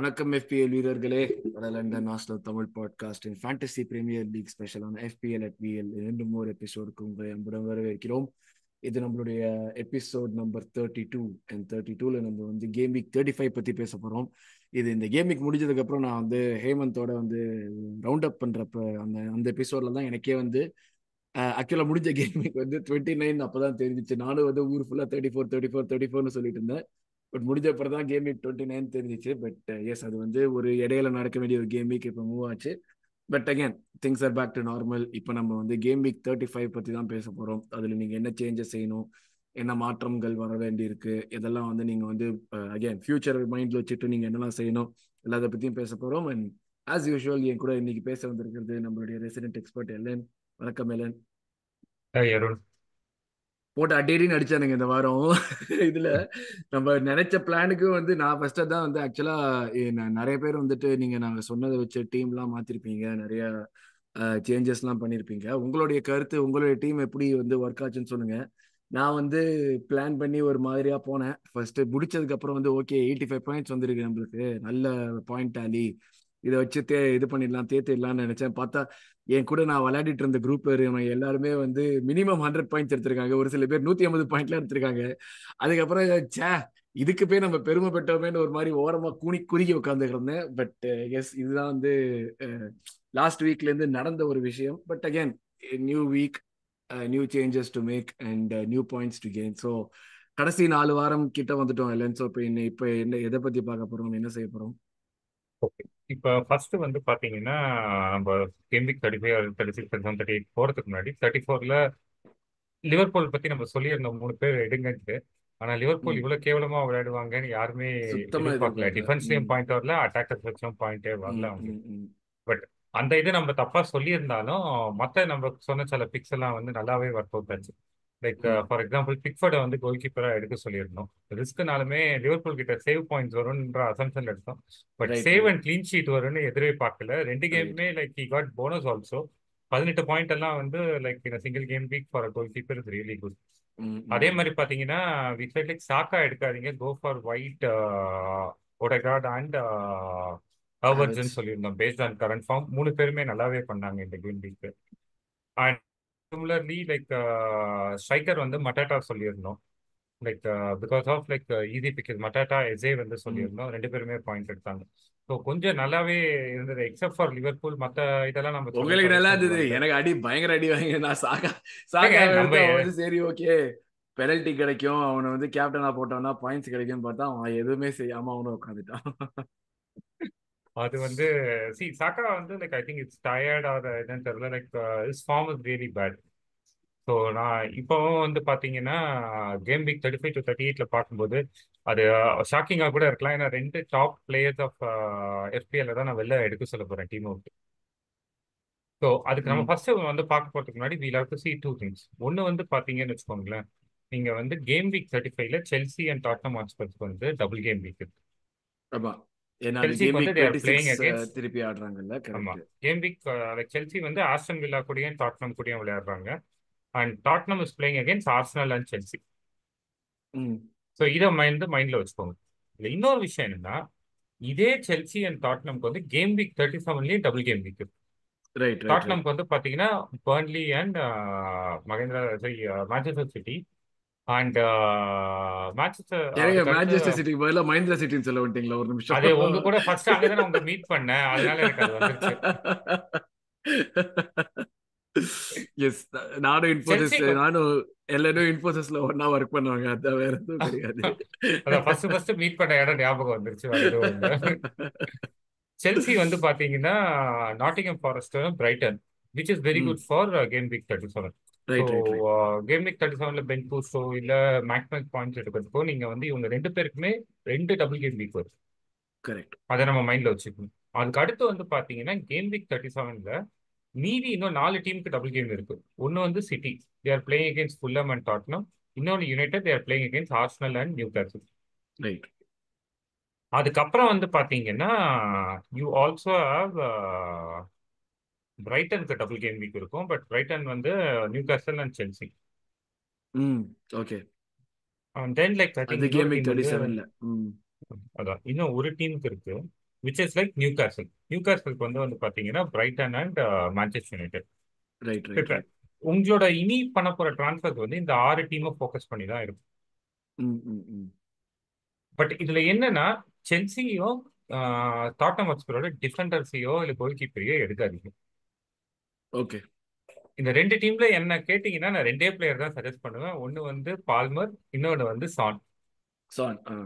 வணக்கம் எஃபிஎல் வீரர்களே வட லண்டன் ஹாஸ்டல் தமிழ் பாட்காஸ்டின் ஃபேண்டசி பிரீமியர் லீக் ஸ்பெஷலான எஃபிஎல் அட் விஎல் இரண்டு மூணு எபிசோடுக்கு உங்களை அன்புடன் வரவேற்கிறோம் இது நம்மளுடைய episode number thirty two and thirty டூல நம்ம வந்து கேம் வீக் தேர்ட்டி ஃபைவ் பத்தி பேச போறோம் இது இந்த கேம் வீக் முடிஞ்சதுக்கு அப்புறம் நான் வந்து ஹேமந்தோட வந்து ரவுண்ட் அப் பண்றப்ப அந்த அந்த எபிசோட்ல தான் எனக்கே வந்து ஆக்சுவலா முடிஞ்ச கேம் வீக் வந்து டுவெண்ட்டி நைன் அப்பதான் தெரிஞ்சிச்சு நானும் வந்து ஊர் ஃபுல்லா thirty four thirty four thirty ஃபோர்னு சொல்லிட்டு இருந்தேன் பட் முடிஞ்ச அப்புறம் தான் கேம் வீக் டுவெண்ட்டி நைன் தெரிஞ்சிச்சு பட் எஸ் அது வந்து ஒரு இடையில நடக்க வேண்டிய ஒரு கேம் வீக் இப்போ மூவ் ஆச்சு but again things are back to normal இப்போ நம்ம வந்து கேம் வீக் தேர்ட்டி ஃபைவ் பற்றி தான் பேச போகிறோம் அதில் நீங்கள் என்ன சேஞ்சஸ் செய்யணும் என்ன மாற்றங்கள் வர வேண்டியிருக்கு இதெல்லாம் வந்து நீங்கள் வந்து அகேன் ஃபியூச்சர் மைண்டில் வச்சுட்டு நீங்கள் என்னெல்லாம் செய்யணும் எல்லாத்த பற்றியும் பேச போகிறோம் அண்ட் ஆஸ் யூஷுவல் என் கூட இன்னைக்கு பேச வந்திருக்கிறது நம்மளுடைய ரெசிடென்ட் எக்ஸ்பர்ட் எலன் வணக்கம் எலன் அருண் போட்டு அடியடின்னு அடிச்சானுங்க இந்த வாரம் இதுல நம்ம நினைச்ச பிளானுக்கு வந்து நான் ஃபர்ஸ்ட் தான் வந்து ஆக்சுவலா நிறைய பேர் வந்துட்டு நீங்க நாங்க சொன்னதை வச்சு டீம்லாம் மாத்திருப்பீங்க நிறைய சேஞ்சஸ்லாம் பண்ணியிருப்பீங்க உங்களுடைய கருத்து உங்களுடைய டீம் எப்படி வந்து ஒர்க் ஆச்சுன்னு சொல்லுங்க நான் வந்து பிளான் பண்ணி ஒரு மாதிரியா போனேன் ஃபர்ஸ்ட் முடிச்சதுக்கு அப்புறம் வந்து ஓகே எயிட்டி ஃபைவ் பாயிண்ட்ஸ் வந்துருக்கு நம்மளுக்கு நல்ல பாயிண்ட் டாலி இதை வச்சு தே இது பண்ணிடலாம் தேத்திடலாம்னு நினைச்சேன் பார்த்தா என் கூட நான் விளையாடிட்டு இருந்த குரூப் எல்லாருமே வந்து மினிமம் ஹண்ட்ரட் பாயிண்ட்ஸ் எடுத்திருக்காங்க ஒரு சில பேர் நூத்தி ஐம்பது பாயிண்ட்லாம் எடுத்திருக்காங்க அதுக்கப்புறம் சே இதுக்கு போய் நம்ம பெருமை பெற்றோமேனு ஒரு மாதிரி ஓரமா குனி குறுகி உட்காந்துருந்தேன் பட் எஸ் இதுதான் வந்து லாஸ்ட் வீக்ல இருந்து நடந்த ஒரு விஷயம் but again new week new changes to make and new points to gain so கடைசி நாலு வாரம் கிட்ட வந்துட்டோம் இல்லைன்னு ஸோ இப்போ என்ன இப்போ என்ன எதை பத்தி பார்க்க போறோம் என்ன செய்ய போறோம் ஓகே இப்போ ஃபர்ஸ்ட் வந்து பாத்தீங்கன்னா நம்ம game week thirty five thirty six thirty thirty eight போறதுக்கு முன்னாடி தேர்ட்டி ஃபோர்ல லிவர்பூல் பத்தி நம்ம சொல்லியிருந்தோம் மூணு பேர் எடுங்கன்ட்டு ஆனா லிவர்பூல் இவ்வளவு கேவலமா விளையாடுவாங்கன்னு யாருமே எதிர்பார்க்கல டிஃபென்ஸ்லயும் பாயிண்ட் வரல அட்டாக்கர் வச்சும் பாயிண்டே வரல அவங்க பட் அந்த இது நம்ம தப்பா சொல்லியிருந்தாலும் மத்த நம்ம சொன்ன சில பிக்ஸ் எல்லாம் வந்து நல்லாவே ஒர்க் அவுட் ஆச்சு லைக் ஃபார் எக்ஸாம்பிள் பிக்ஃபர்டை வந்து கோல் கீப்பரா எடுக்க சொல்லியிருந்தோம் ரிஸ்க்னாலுமே லிவர்பூல் கிட்ட சேவ் பாயிண்ட்ஸ் வரும்ன்ற அசம்ஷன் எடுத்தோம் but save and clean sheet வரும்னு எதிரே பார்க்கல ரெண்டு கேமுமே like he got bonus also பதினெட்டு பாயிண்ட் எல்லாம் வந்து லைக் இந்த single game week for goal keeper is really good அதே மாதிரி பாத்தீங்கன்னா வித் லைக் சாக்கா எடுக்காதீங்க go for White Odegaard and ஹர்வர்ட்ஸ்ன்னு சொல்லியிருந்தோம் பேஸ்ட் ஆன் கரண்ட் ஃபார்ம் மூணு பேருமே நல்லாவே பண்ணாங்க இந்த game week and similarly like striker வந்து மட்டாட்டா சொல்லியிருந்தோம் like because of like easy picks Mateta எஸ்ஏ வந்து சொல்லியிருந்தோம் ரெண்டு பேருமே பாயிண்ட் எடுத்தாங்க ஸோ கொஞ்சம் நல்லாவே இருந்தது எக்ஸப்ட் ஃபார் லிவர்பூல் மத்த இதெல்லாம் நம்ம உங்களுக்கு நல்லா இருந்தது எனக்கு அடி பயங்கர அடி வாங்க நான் சாக்கா சாக்கா வந்து சரி ஓகே பெனல்ட்டி கிடைக்கும் அவனை வந்து கேப்டனா போட்டோம்னா பாயிண்ட்ஸ் கிடைக்கும் பார்த்தா அவன் எதுவுமே செய்யாம அவனும் உட்காந்துட்டான் அது வந்து சி சாக்கா வந்து like I think it's tired or என்னன்னு தெரியல like is form is really bad so நான் இப்போவும் வந்து பார்த்தீங்கன்னா game week thirty five to thirty எயிட்ல பார்க்கும்போது அது ஷாக்கிங்காக கூட இருக்கலாம் ஏன்னா ரெண்டு டாப் பிளேயர்ஸ் ஆஃப் எஃபிஎல்ல தான் நான் வெளில எடுக்க சொல்ல போகிறேன் டீம் அவுட் ஸோ அதுக்கு நம்ம ஃபர்ஸ்ட் வந்து பார்க்க போகிறதுக்கு முன்னாடி we'll have to see two things ஒன்று வந்து பார்த்தீங்கன்னு வச்சுக்கோங்களேன் நீங்கள் வந்து கேம் வீக் தேர்ட்டி ஃபைவ்ல செல்சி அண்ட் டாட்டம் ஹாட்ஸ்பர்ஸ்க்கு வந்து டபுள் கேம் வீக் இருக்கு ஆமாம் திருப்பி ஆடுறாங்கல்ல கேம் வீக் லைக் செல்சி வந்து ஆஸ்டன் வில்லா கூடயும் டாட்னம் கூடயும் விளையாடுறாங்க and Tottenham is playing against Arsenal and Chelsea so இதை மைண்ட் மைண்ட்ல வச்சுக்கோங்க இல்லை இன்னொரு விஷயம் என்னன்னா இதே செல்சி அண்ட் டாட்னம்க்கு வந்து கேம் வீக் தேர்ட்டி செவன்லயும் டபுள் கேம் வீக் இருக்கு டாட்னம்க்கு வந்து பாத்தீங்கன்னா Burnley and Mahendra Manchester City and Manchester சிட்டிக்கு பதிலா மஹிந்திரா சிட்டின்னு சொல்ல வந்துட்டீங்களா ஒரு நிமிஷம் அதே உங்க கூட ஃபர்ஸ்ட் அங்க தான் உங்க மீட் பண்ணேன் அதனால எனக்கு அது வந்துருச்சு எஸ் நானும் இன்ஃபோசிஸ் நானும் எல்லாரும் இன்ஃபோசிஸ்ல ஒன்னா ஒர்க் பண்ணுவாங்க அதான் வேற எதுவும் கிடையாது அதான் ஃபர்ஸ்ட் ஃபர்ஸ்ட் மீட் பண்ண இடம் ஞாபகம் வந்துருச்சு செல்சி வந்து பாத்தீங்கன்னா Nottingham Forest Brighton which is very good for game week thirty seven game week thirty செவன்ல பெஞ்ச் பூஸ்டோ இல்ல மேக்ஸ் பாயிண்ட்ஸ் எடுக்கிறதுக்கோ நீங்க வந்து இவங்க ரெண்டு பேருக்குமே ரெண்டு டபுள் கேம் வீக் வரும் கரெக்ட் அதை நம்ம மைண்ட்ல வச்சுக்கணும் அதுக்கு அடுத்து வந்து பாத்தீங்கன்னா கேம் வீக் தேர்ட்டி செவன்ல மீதி இன்னும் நாலு டீமுக்கு டபுள் கேம் இருக்கு ஒன்னு வந்து city they are playing against Fulham and Tottenham இன்னொன்று United they are playing against Arsenal and Newcastle right அதுக்கப்புறம் வந்து பாத்தீங்கன்னா யூ ஆல்சோ ஹாவ் பிரைட்டனுக்கு டபுள் கேம் வீக் இருக்கும் பட் பிரைட்டன் வந்து Newcastle and Chelsea hmm okay then like I அந்த game week 37ல அதான் இன்னும் ஒரு டீமுக்கு இருக்கு which is like Newcastle நியூ கேசலுக்கு வந்து வந்து பார்த்தீங்கன்னா Brighton and Manchester United right right right உங்களோட இனி பண்ண போற டிரான்ஸ்ஃபர் வந்து இந்த ஆறு டீமை ஃபோக்கஸ் பண்ணி தான் இருக்கும் ம் ம் ம் பட் இதுல என்னன்னா செல்சியோ டாட்டம் ஹாட்ஸ்பரோட டிஃபெண்டர்ஸையோ இல்லை கோல் கீப்பரையோ எடுக்காதீங்க ஓகே இந்த ரெண்டு டீம்ல என்ன கேட்டீங்கன்னா நான் ரெண்டே பிளேயர் தான் சஜஸ்ட் பண்ணுவேன் ஒன்னு வந்து பால்மர் இன்னொன்னு வந்து சான் சான் ஆ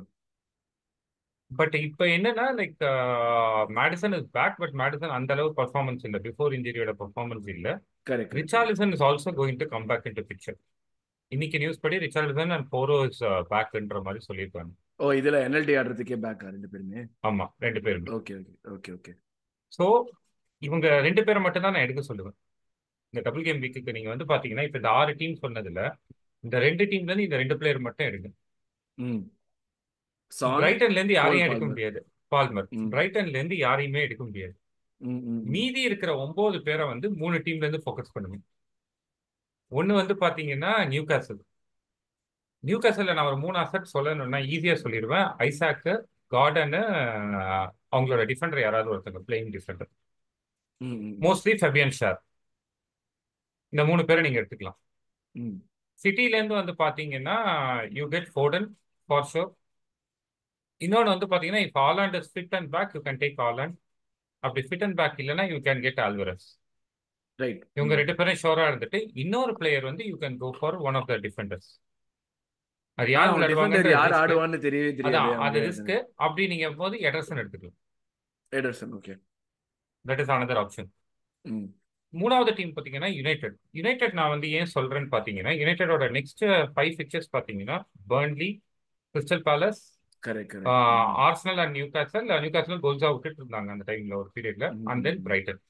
பட் இப்போ என்னன்னா like Maddison is back but Maddison அந்த அளவு பர்ஃபார்மன்ஸ் இல்லை பிஃபோர் இன்ஜுரியோட பர்ஃபார்மன்ஸ் இல்லை correct Richarlison is also going to come back in to picture இன்னைக்கு நியூஸ் படி ரிச்சார்லிசன் அண்ட் போரோ இஸ் பேக்ன்ற மாதிரி சொல்லியிருக்காங்க ஓ இதுல என்எல்டி ஆடுறதுக்கே பேக்கா ரெண்டு பேருமே ஆமா ரெண்டு பேருமே okay okay okay okay so இவங்க ரெண்டு பேரை மட்டும் தான் நான் எடுக்க சொல்லுவேன் இந்த டபுள் கேம் வீக்குக்கு நீங்க வந்து பாத்தீங்கன்னா இப்போ இந்த ஆறு டீம் சொன்னதுல இந்த ரெண்டு டீம்ல இருந்து இந்த ரெண்டு பிளேயர் மட்டும் எடுங்க ம் சான் பிரைட்டன்ல இருந்து யாரையும் கோல் எடுக்க பால்மர். முடியாது பால்மர் ம். பிரைட்டன்ல இருந்து யாரையுமே எடுக்க முடியாது ம் ம் ம். மீதி இருக்கிற ஒன்பது பேரை வந்து மூணு டீம்ல இருந்து ஃபோக்கஸ் பண்ணுங்க ஒன்னு வந்து பாத்தீங்கன்னா நியூ கேசல் நியூ கேசல்ல நான் ஒரு மூணு அசட் சொல்லணும்னா ஈஸியா சொல்லிடுவேன் ஐசாக்கு கார்டனு அவங்களோட டிஃபெண்டர் யாராவது ஒருத்தங்க பிளேயிங் டிஃபெண்டர் ம் ம் ம். மோஸ்ட்லி ஃபெபியன் ஷார் இந்த மூணு பேரை நீங்க எடுத்துக்கலாம் ம் சிட்டில இருந்து வந்து பாத்தீங்கன்னா you get Foden for sure இன்னொன்று வந்து பாத்தீங்கன்னா இப்போ Haaland is fit and back you can take Haaland அப்படி ஃபிட் அண்ட் பேக் இல்லைன்னா you can get Alvarez right இவங்க ரெண்டு பேரும் ஷோரா இருந்துட்டு இன்னொரு பிளேயர் வந்து you can go for one of the defenders அது யார் டிஃபெண்டர் விளையாடுவாங்க யார் ஆடுவான்னு தெரியவே அதான் தெரியாது அது ரிஸ்க் அப்படி நீங்க போது எடர்சன் எடுத்துக்கலாம் Ederson okay that is another option hmm மூணாவது டீம் பார்த்தீங்கன்னா யுனைடெட் யுனைடெட் நான் வந்து ஏன் சொல்றேன்னு பார்த்தீங்கன்னா யுனைடெடோட நெக்ஸ்ட் ஃபைவ் பிக்சர்ஸ் பார்த்தீங்கன்னா Burnley Crystal Palace correct Arsenal and Newcastle Newcastle கோல்ஸா விட்டுட்டு இருந்தாங்க அந்த டைம்ல ஒரு பீரியட்ல and then Brighton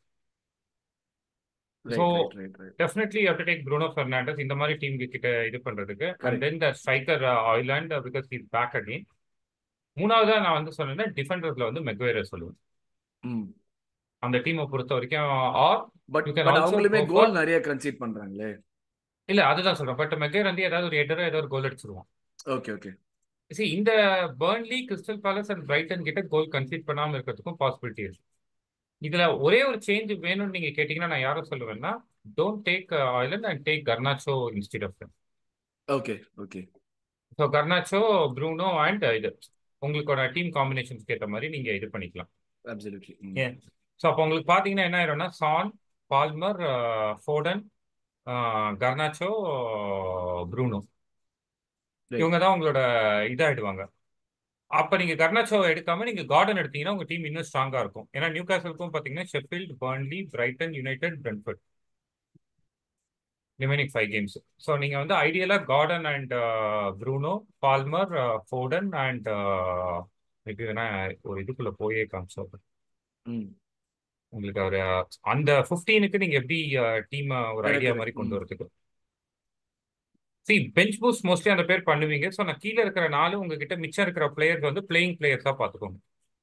So, right right right definitely to take Bruno Fernandes இந்த மாதிரி டீம் கிட்ட இது பண்றதுக்கு and Correct. Then the striker Haaland because is back again மூணாவதா நான் வந்து சொன்னேன்னா டிஃபெண்டர்ஸ்ல வந்து மெக்வேரை சொல்லுவேன் ம் அந்த டீமை பொறுத்த வரைக்கும் or but You can but also அவங்களுமே go for- கோல் நிறைய கன்சீட் பண்றாங்களே இல்ல அதுதான் சொல்றேன் பட் மெக்வேர் வந்து ஏதாவது ஒரு எடரோ ஏதாவது ஒரு கோல் அடிச்சிருவான் ஓகே ஓகே See, இந்த Burnley Crystal Palace and Brighton கிட்ட கோல் கன்சீட் பண்ணாம இருக்கிறதுக்கும் பாசிபிலிட்டி இருக்கு இதுல ஒரே ஒரு சேஞ்ச் வேணும்னு நீங்க கேட்டீங்கன்னா நான் யாரை சொல்லுவேன்னா don't take Haaland and take Garnacho instead of okay okay so Garnacho Bruno and இது உங்களுக்கோட டீம் காம்பினேஷன்ஸ்க்கு ஏற்ற மாதிரி நீங்க இது பண்ணிக்கலாம் அப்சல்யூட்லி ஏன் ஸோ அப்போ உங்களுக்கு பார்த்தீங்கன்னா என்ன ஆயிரும்னா சான் Palmer Foden Garnacho Bruno Right. இவங்க தான் உங்களோட இதாயிடுவாங்க அப்ப நீங்க கர்னாச்சோ எடுக்காம நீங்க கார்டன் எடுத்தீங்கன்னா உங்க டீம் இன்னும் ஸ்ட்ராங்கா இருக்கும் ஏன்னா நியூ காசலுக்கும் பாத்தீங்கன்னா Sheffield Burnley Brighton United Brentford remaining five games so நீங்க வந்து ஐடியலா Gordon and Bruno Palmer Foden and எப்படி வேணா ஒரு இதுக்குள்ள போயே காமிச்சோம் ம் உங்களுக்கு ஒரு அந்த ஃபிஃப்டீனுக்கு நீங்க எப்படி டீம் ஒரு Correct, ஐடியா correct. மாதிரி கொண்டு ம். வரதுக்கு சி பெஞ்ச் பூஸ்ட் மோஸ்ட்லி அந்த பேர் பண்ணுவீங்க ஸோ நான் கீழே இருக்கிற நாலு உங்ககிட்ட மிச்சம் இருக்கிற பிளேயர்ஸ் வந்து பிளேயிங் பிளேயர்ஸா பார்த்துக்கோங்க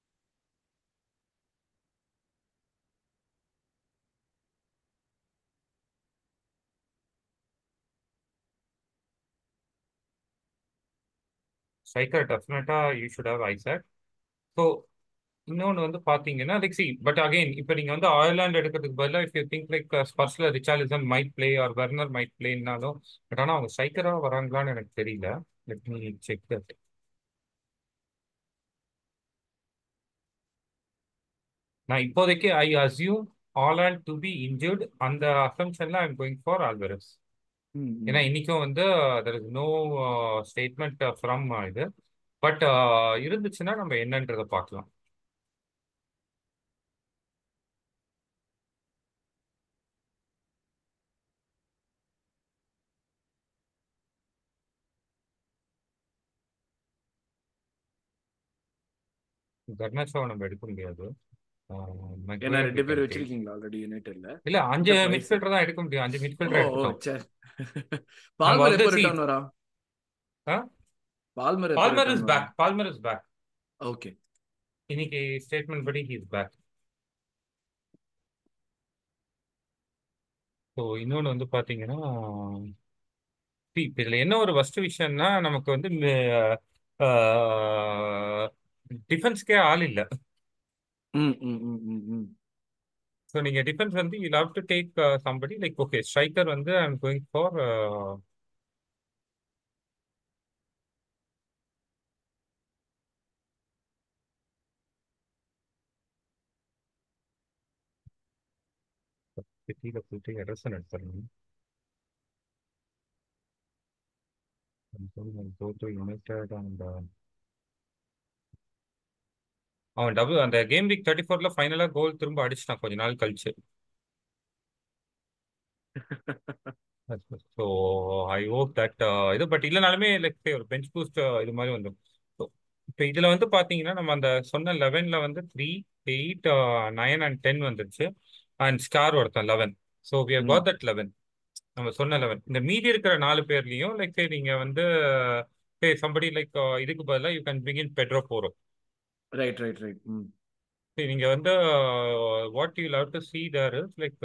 ஸ்ட்ரைக்கர் டெஃபினட்டா you should have Isak so இன்னொன்று வந்து பார்த்தீங்கன்னா லைக் சி பட் அகைன் இப்போ நீங்கள் வந்து ஆயிர்லாண்ட் எடுக்கிறதுக்கு பதிலாக இஃப் யூ திங்க் லைக் ஸ்பர்ஸ்ல Richarlison might play or Werner might பிளேனாலும் பட் ஆனால் அவங்க ஸ்ட்ரைக்கராக வராங்களான்னு எனக்கு தெரியல லெட் மீ செக் தட் நான் இப்போதைக்கு I assume Haaland to be injured அந்த அசம்ஷன்ல I'm going for Alvarez hmm ஏன்னா இன்னைக்கும் வந்து there is no statement from இது பட் இருந்துச்சுன்னா நம்ம என்னன்றதை பார்க்கலாம் கர்னாச்சாவை நம்ம எடுக்க முடியாது ஆஹ் ஏன்னா மெக்வேர் ரெண்டு we பேர் can take. வச்சிருக்கீங்களா ஆல்ரெடி யுனைடெட்ல இல்ல அஞ்சு இந்த price. மிட்ஃபீல்டர் தான் எடுக்க முடியும் அஞ்சு ஓ மிட்ஃபீல்டர் ஓ எடுத்துட்டோம் சரி பால்மர் வந்து எப்போ see- ரிட்டர்ன் வரா ஆ? பால்மர் எப்போ Palmer is return back Palmer is back வரா? ஓகே இன்னைக்கு ஸ்டேட்மெண்ட் படி ஹி இஸ் பேக் ஸோ இன்னொன்று வந்து பார்த்தீங்கன்னா see, இப்ப இதுல என்ன ஒரு ஃபர்ஸ்ட் விஷயம்னா நமக்கு வந்து டிஃபென்ஸ்க்கே ஆள் இல்லை ம் hmm hmm hmm hmm so நீங்க டிஃபென்ஸ் வந்து you love to take somebody like okay striker வந்து ஐ எம் கோயிங் ஃபார் சிட்டியில் போயிட்டு எரசன் எடுத்துடணும் யுனைடெட் அண்ட் அவன் டபுள் அந்த கேம் வீக் தேர்ட்டி ஃபோர்ல ஃபைனலா கோல் திரும்ப அடிச்சிட்டான் கொஞ்ச நாள் கழிச்சு ஸோ ஐ ஹோப் தட் இது பட் இல்லைனாலுமே லைக் ஒரு பெஞ்ச் பூஸ்ட் இது மாதிரி வந்துடும் ஸோ இப்போ இதில் வந்து பார்த்தீங்கன்னா நம்ம அந்த சொன்ன லெவனில் வந்து three eight nine and ten வந்துருச்சு அண்ட் ஸ்டார் ஒருத்தன் eleven so we have got that eleven நம்ம சொன்ன லெவன் இந்த மீதி இருக்கிற நாலு பேர்லையும் லைக் நீங்கள் வந்து சம்படி லைக் இதுக்கு பதிலாக யூ கேன் பிகின் பெட்ரோ போகிறோம் ரைட் ரைட் ரைட் ம் நீங்க வந்து what you love to see there is like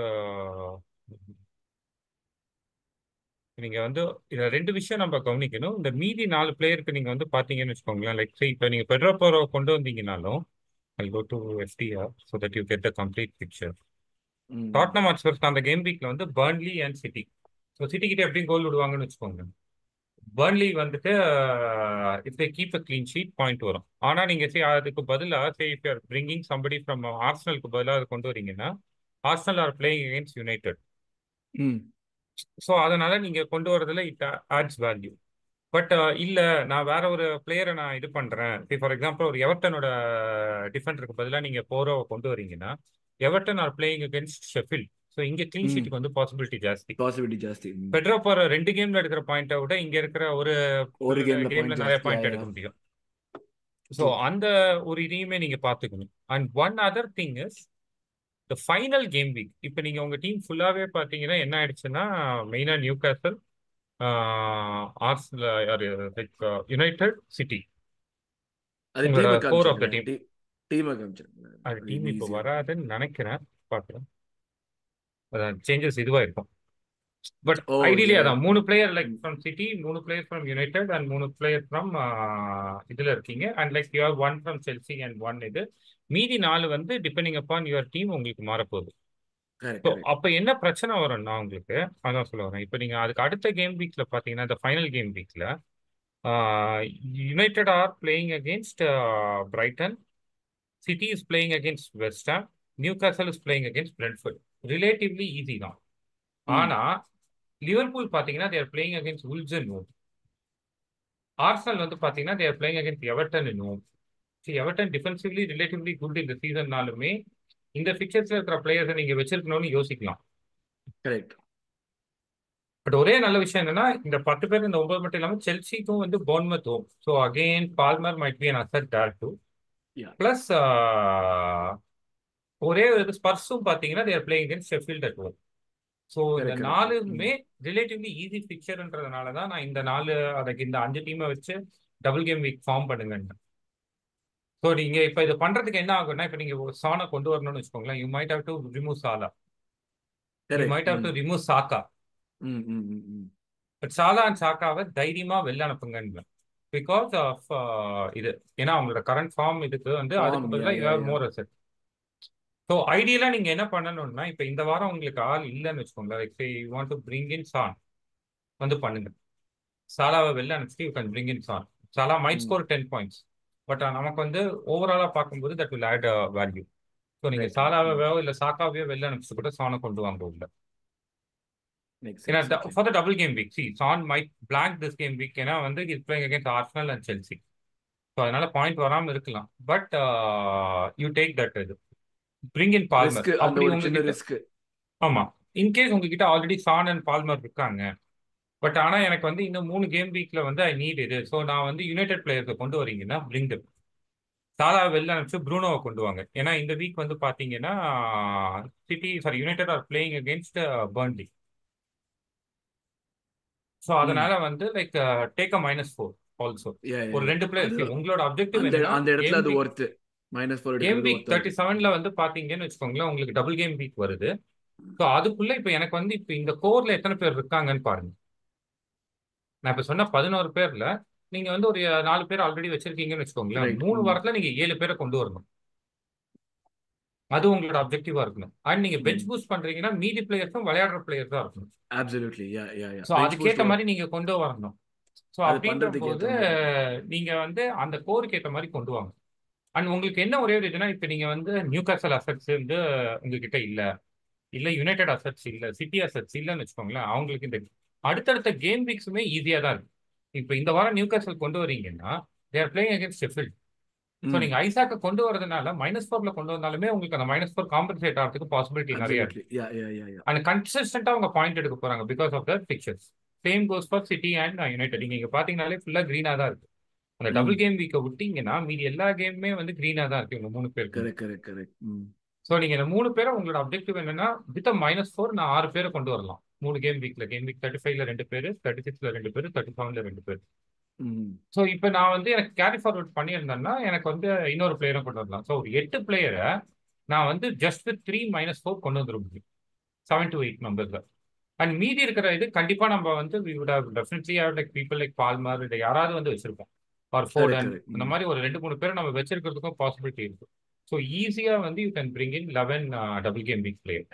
நீங்க வந்து இதுல ரெண்டு விஷயம் நம்ம கவனிக்கணும் இந்த மீதி நாலு பிளேயருக்கு நீங்க வந்து பாத்தீங்கன்னு வச்சுக்கோங்களேன் லைக் இப்போ நீங்க பெட்ரோ போரோ கொண்டு வந்தீங்கனாலும் I go to STR so that you get the complete picture hmm Tottenham Hotspurs அந்த கேம் வீக்ல வந்து Burnley and City so City கிட்ட எப்படி கோல் விடுவாங்கன்னு வச்சுக்கோங்க பர்ன்லி வந்துட்டு if they keep a clean sheet point வரும் ஆனால் நீங்கள் சரி அதுக்கு பதிலாக சரி if you're bringing somebody from ஆர்ஸ்னலுக்கு பதிலாக அதை கொண்டு வரீங்கன்னா Arsenal are playing against United hmm so அதனால நீங்கள் கொண்டு வரதுல இட் ஆட்ஸ் வேல்யூ பட் இல்லை நான் வேற ஒரு பிளேயரை நான் இது பண்ணுறேன் ஃபார் எக்ஸாம்பிள் ஒரு எவர்டனோட டிஃபெண்டருக்கு பதிலாக நீங்கள் போரோவை கொண்டு வரீங்கன்னா Everton are playing against Sheffield so இங்கே க்ளீன் ம் ஷீட்டுக்கு வந்து பாசிபிலிட்டி ஜாஸ்தி பாசிபிலிட்டி ஜாஸ்தி ம். பெட்ரோ போற ரெண்டு கேம்ல எடுக்கிற பாயிண்ட்டை விட இங்க இருக்கிற ஒரு ஒரு கேம்ல கேம்ல பாயிண்ட் நிறைய ஜாஸ்தி பாயிண்ட் ஆயா எடுக்க முடியும் ஸோ ட்ரூ அந்த ஒரு இதையுமே நீங்க பாத்துக்கணும் and one other thing is the final game week இப்போ நீங்க உங்க டீம் ஃபுல்லாவே பாத்தீங்கன்னா என்ன ஆயிடுச்சுன்னா மெயினா நியூ கேசல் ஆர்ஸ்ல லைக் யுனைடெட் சிட்டி அது உங்களோட டீமை கோர் ஆஃப் த காமிச்சிருங்க டீம் டீமை காமிச்சிருங்க அது அது டீம் இப்போ ஈஸியா வராதுன்னு நினைக்கிறேன் பார்க்கலாம் அதான் சேஞ்சஸ் இதுவா இருக்கும் பட் ஓ ஐடியலி யா அதான் மூணு player like hmm from City மூணு பிளேயர் ஃப்ரம் யுனைடெட் அண்ட் மூணு பிளேயர் ஃப்ரம் இதுல இருக்கீங்க and like you're one from Chelsea and one இது மீதி நாலு வந்து டிபெண்டிங் அப்பான் யுவர் டீம் உங்களுக்கு மாறப்போகுது கரெக்ட் ஸோ கரெக்ட் அப்போ என்ன பிரச்சனை வரும்னா உங்களுக்கு அதான் சொல்ல வரேன் இப்போ நீங்கள் அதுக்கு அடுத்த கேம் வீக்ல பார்த்தீங்கன்னா இந்த ஃபைனல் கேம் வீக்ல United are playing against Brighton City is playing against West Ham Newcastle is playing against Brentford relatively easy தான் ம் ஆனா லிவர்பூல் பாத்தீங்கன்னா they're playing against Wolves and home Arsenal வந்து பாத்தீங்கன்னா they're playing against Everton and home Everton defensively relatively good இந்த சீசன்னாலுமே இந்த பிக்சர்ஸ்ல இருக்கிற பிளேயர்ஸை நீங்க வச்சிருக்கணும்னு யோசிக்கலாம் கரெக்ட் பட் ஒரே நல்ல விஷயம் என்னன்னா இந்த பத்து பேர் இந்த ஒன்பது மட்டும் இல்லாமல் செல்சிக்கும் வந்து Bournemouth home so again Palmer might be an asset there too yeah plus ஒரே ஒரு ஸ்பர்ஸும் பார்த்தீங்கன்னா they're playing against Sheffield at home so இந்த கரெக்ட் கரெக்ட் நாலுமே ம் ரிலேட்டிவ்லி ஈஸி பிக்சர்ன்றதுனால தான் நான் இந்த நாலு அதுக்கு இந்த அஞ்சு டீமை வச்சு டபுள் கேம் வீக் ஃபார்ம் பண்ணுங்கன்னு ஸோ நீங்க இப்போ இது பண்றதுக்கு என்ன ஆகும்னா இப்போ நீங்க ஒரு சானை கொண்டு வரணும்னு வச்சுக்கோங்களேன் you might have to remove Salah you correct might have hmm to remove Saka hmm hmm hmm ம் பட் சாலா அண்ட் சாக்காவை தைரியமா வெளில அனுப்புங்கன்னு பிகாஸ் ஆஃப் இது ஏன்னா அவங்களோட கரண்ட் ஃபார்ம் இதுக்கு வந்து அதுக்கு ஃபார்ம் யா பதிலாக you yeah have yeah more asset so ஐடியலா நீங்க என்ன பண்ணணும்னா இப்போ இந்த வாரம் உங்களுக்கு ஆள் இல்லைன்னு வச்சுக்கோங்களேன் like you want to bring in Son வந்து பண்ணுங்க சாலாவை வெளில அனுப்பிச்சு you can bring in Son Salah might hmm score ten points but நமக்கு வந்து ஓவராலா பார்க்கும்போது that will add value so நீங்க ரைட் ரைட் ம் சாலாவையோ இல்லை சாக்காவையோ வெளில அனுப்பிச்சு கூட சானை கொண்டு வாங்க உள்ள மேக் ஏன்னா sense okay for the double game week see Son might blank this game week ஏன்னா வந்து is playing against Arsenal and Chelsea so அதனால பாயிண்ட் வராமல் இருக்கலாம் பட் யூ டேக் தட் இது பிரிங் இன் பால்மர் ரிஸ்க் அந்த அப்படி ஒரு சின்ன உங்ககிட்ட ரிஸ்க் ஆமா இன்கேஸ் உங்ககிட்ட ஆல்ரெடி சான் அண்ட் பால்மர் இருக்காங்க பட் ஆனா எனக்கு வந்து இந்த மூணு கேம் வீக்ல வந்து ஐ நீட் இது ஸோ நான் வந்து யுனைடெட் பிளேயர்ஸை கொண்டு வரீங்கன்னா பிரிங் தம் சாலா வெளில அனுப்பிச்சு ப்ரூனோவை கொண்டு வாங்க ஏன்னா இந்த வீக் வந்து பாத்தீங்கன்னா City sorry United are playing against Burnley so hmm அதனால வந்து like take a minus four also yeah yeah ஒரு யா ரெண்டு அது பிளேயர்ஸ் உங்களோட அப்ஜெக்டிவ் அந்த என்னன்னா அந்த இடத்துல கேம் அது week worth minus four game எடுக்கிறது வீக் ஒர்த்தா தேர்ட்டி இருக்கு செவன்ல வந்து பாத்தீங்கன்னு வச்சுக்கோங்களேன் உங்களுக்கு டபுள் கேம் வீக் வருது ஸோ அதுக்குள்ள இப்போ எனக்கு வந்து இப்போ இந்த கோர்ல எத்தனை பேர் இருக்காங்கன்னு பாருங்க நான் இப்போ சொன்ன பதினோரு பேர்ல நீங்க வந்து ஒரு நாலு பேர் ஆல்ரெடி வச்சிருக்கீங்கன்னு வச்சுக்கோங்களேன் ரைட் மூணு ம் வாரத்துல நீங்க ஏழு பேரை கொண்டு வரணும் அது உங்களோட அப்ஜெக்டிவா இருக்கணும் அண்ட் நீங்க பெஞ்ச் ம் பூஸ்ட் பண்றீங்கன்னா மீதி பிளேயர்ஸும் விளையாடுற பிளேயர் தான் இருக்கணும் absolutely yeah yeah yeah so bench அதுக்கேற்ற பூஸ்ட்ல மாதிரி நீங்க கொண்டு வரணும் ஸோ அது அப்படின்ற பண்றதுக்கு போது ஏத்த மாதிரி நீங்க வந்து அந்த கோருக்கு ஏற்ற மாதிரி கொண்டு வாங்க அண்ட் உங்களுக்கு என்ன ஒரே ஒரு இதுனா இப்போ நீங்க வந்து நியூ காசல் அசட்ஸ் வந்து உங்ககிட்ட இல்ல இல்ல யுனைடெட் அசட்ஸ் இல்ல சிட்டி அசட்ஸ் இல்லைன்னு வச்சுக்கோங்களேன் அவங்களுக்கு இந்த அடுத்தடுத்த கேம் வீக்ஸுமே ஈஸியா தான் இருக்கு இப்போ இந்த வாரம் நியூ காசல் கொண்டு வரீங்கன்னா they're playing against Sheffield so hmm நீங்க ஐசாக்க கொண்டு வரதுனால மைனஸ் ஃபோர்ல கொண்டு வந்தாலுமே உங்களுக்கு அந்த மைனஸ் ஃபோர் காம்பன்சேட் ஆகிறதுக்கு பாசிபிலிட்டி நிறைய இருக்கு absolutely yeah yeah yeah yeah and கன்சிஸ்டன்டா அவங்க பாயிண்ட் எடுக்க போறாங்க because of the fixtures same goes for City and United நீங்க இங்க பாத்தீங்கன்னாலே ஃபுல்லா கிரீனா தான் இருக்கு அந்த ம் டபுள் கேம் வீக்கை விட்டீங்கன்னா மீதி எல்லா கேமுமே வந்து கிரீனா தான் இருக்கு இவங்க மூணு பேருக்கு correct correct correct hmm so நீங்க இந்த மூணு பேரை உங்களோட அப்ஜெக்டிவ் என்னன்னா வித் மைனஸ் ஃபோர் நான் ஆறு பேரை கொண்டு வரலாம் மூணு கேம் வீக்ல கேம் வீக் தேர்ட்டி ஃபைவ்ல ரெண்டு பேர் தேர்ட்டி சிக்ஸ்ல ரெண்டு பேர் தேர்ட்டி செவன்ல ரெண்டு பேர் ம் ஸோ இப்போ நான் வந்து எனக்கு கேரி ஃபார்வர்ட் பண்ணியிருந்தேன்னா எனக்கு வந்து இன்னொரு பிளேயரும் கொண்டு வரலாம் ஸோ ஒரு எட்டு பிளேயரை நான் வந்து ஜஸ்ட் த்ரீ மைனஸ் ஃபோர் கொண்டு வந்துட முடியும் செவன் டு எயிட் மெம்பர்ஸ்ல அண்ட் மீதி இருக்கிற இது கண்டிப்பா நம்ம வந்து we would have definitely have like people like Palmer இல்லை யாராவது வந்து வச்சிருப்போம் ஆர் கரெக்ட் ஃபோர்டன் கரெக்ட் அந்த ம் மாதிரி ஒரு ரெண்டு மூணு பேரை நம்ம வச்சிருக்கிறதுக்கும் பாசிபிலிட்டி இருக்கு ஸோ ஈஸியா வந்து you can bring in eleven double game week player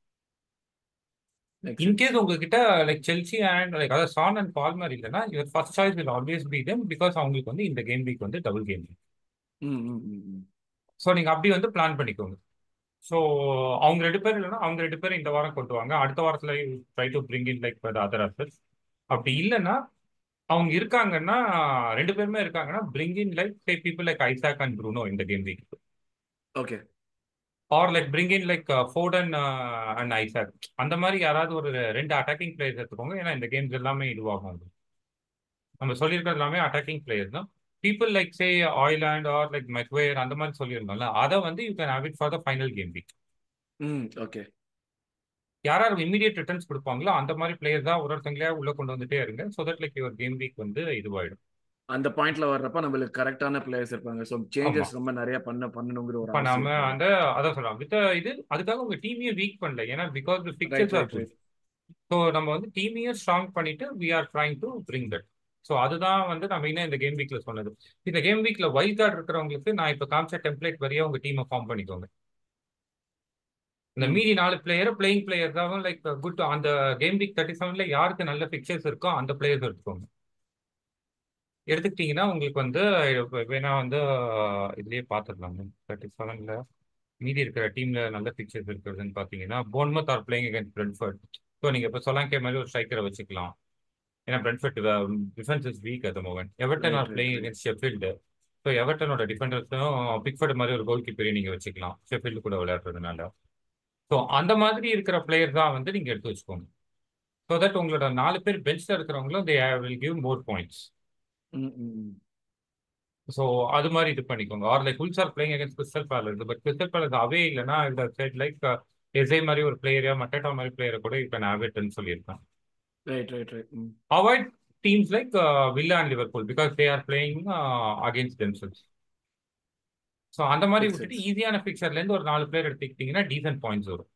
make sense in case உங்ககிட்ட லைக் செல்சி அண்ட் லைக் அதாவது சான் அண்ட் பால்மர் இல்லைன்னா your first choice will always be them because அவங்களுக்கு வந்து இந்த கேம் வீக் வந்து double game week hmm hmm hmm hmm so நீங்க அப்படி வந்து பிளான் பண்ணிக்கோங்க ஸோ அவங்க ரெண்டு பேர் இல்லைன்னா அவங்க ரெண்டு பேரும் இந்த வாரம் கொண்டு வாங்க அடுத்த வாரத்துல try to bring in like other assets அப்படி இல்லைன்னா அவங்க இருக்காங்கன்னா ரெண்டு பேருமே இருக்காங்கன்னா bring in like say people like Isak and Bruno இந்த game week okay or like bring in like Foden and Isak அந்த மாதிரி யாராவது ஒரு ரெண்டு அட்டாக்கிங் பிளேயர்ஸ் எடுத்துக்கோங்க ஏன்னா இந்த கேம்ஸ் எல்லாமே இதுவாகும் உங்களுக்கு. நம்ம சொல்லியிருக்கிறது எல்லாமே அட்டாக்கிங் பிளேயர்ஸ் தான் people like say Haaland or like Maguire அந்த மாதிரி சொல்லியிருந்தோம்ல அதை வந்து you can have it for the final game week hmm okay யார் யார் இமீடியட் ரிட்டர்ன்ஸ் கொடுப்பாங்களோ அந்த மாதிரி பிளேயர் தான் ஒரு ஒருத்தங்களே உள்ள கொண்டு வந்துட்டே இருங்க so that like your game week வந்து இதுவாயிடும் அந்த பாயிண்ட்ல வர்றப்ப நம்மளுக்கு கரெக்டான பிளேயர்ஸ் இருப்பாங்க ஸோ ஆமா சேஞ்சஸ் ரொம்ப நிறைய பண்ண பண்ணணுங்கிற ஒரு இப்ப அவசியம் நாம இருக்காது அந்த அதான் சொல்றோம் வித் இது அதுக்காக உங்க டீமையும் வீக் பண்ணல ஏன்னா because the right fixtures are right good right so நம்ம வந்து டீமையும் ஸ்ட்ராங் பண்ணிட்டு we are trying to bring that so அதுதான் வந்து நம்ம இன்னும் இந்த கேம் வீக்ல சொன்னது இந்த கேம் வீக்ல வைல்ட் கார்டு இருக்கிறவங்களுக்கு நான் இப்போ காமிச்ச டெம்ப்ளேட் வழியா உங்க டீமை ஃபார்ம் பண்ணிக்கோங்க இந்த ம் மீதி நாலு பிளேயர் பிளேயிங் பிளேயர் தான் லைக் குட் அந்த கேம் வீக் தேர்ட்டி செவன்ல யாருக்கு நல்ல பிக்சர்ஸ் இருக்கோ அந்த பிளேயர்ஸ் எடுத்துக்கோங்க எடுத்துக்கிட்டீங்கன்னா உங்களுக்கு வந்து இப்ப வேணா வந்து இதுலயே பார்த்துடலாங்க தேர்ட்டி செவன்ல மீதி இருக்கிற டீம்ல நல்ல பிக்சர்ஸ் இருக்கிறதுன்னு பார்த்தீங்கன்னா Bournemouth are playing against Brentford so நீங்க இப்போ சொல்லாங்கே மாதிரி ஒரு ஸ்ட்ரைக்கரை வச்சுக்கலாம் ஏன்னா Brentford defence is weak at moment Everton right are right playing right against Sheffield so எவர்டனோட டிஃபெண்டர்ஸும் பிக்ஃபர்ட் மாதிரி ஒரு கோல் கீப்பரையும் நீங்க வச்சுக்கலாம் ஷெஃபீல்டு கூட விளையாடுறதுனால ஸோ அந்த மாதிரி இருக்கிற பிளேயர் தான் வந்து நீங்க எடுத்து வச்சுக்கோங்க ஸோ தட் உங்களோட நாலு பேர் பெஞ்ச்ல இருக்கிறவங்களும் they will give more points hmm hmm hmm so அது மாதிரி இது பண்ணிக்கோங்க or like Fulham are playing against Crystal Palace but Crystal Palace away இல்லைன்னா இந்த சைட் லைக் எஸ்ஐ மாதிரி ஒரு பிளேயரா மட்டேட்டா மாதிரி பிளேயரை கூட இப்போ நான் ஆவேட்னு சொல்லியிருக்கேன் right right right hmm avoid teams like Villa and Liverpool because they are playing against themselves so அந்த மாதிரி மேக் விட்டுட்டு சென்ஸ் ஈஸியான பிக்சர்லேருந்து ஒரு நாலு பிளேயர் எடுத்துக்கிட்டிங்கன்னா டீசென்ட் பாயிண்ட்ஸ் வரும்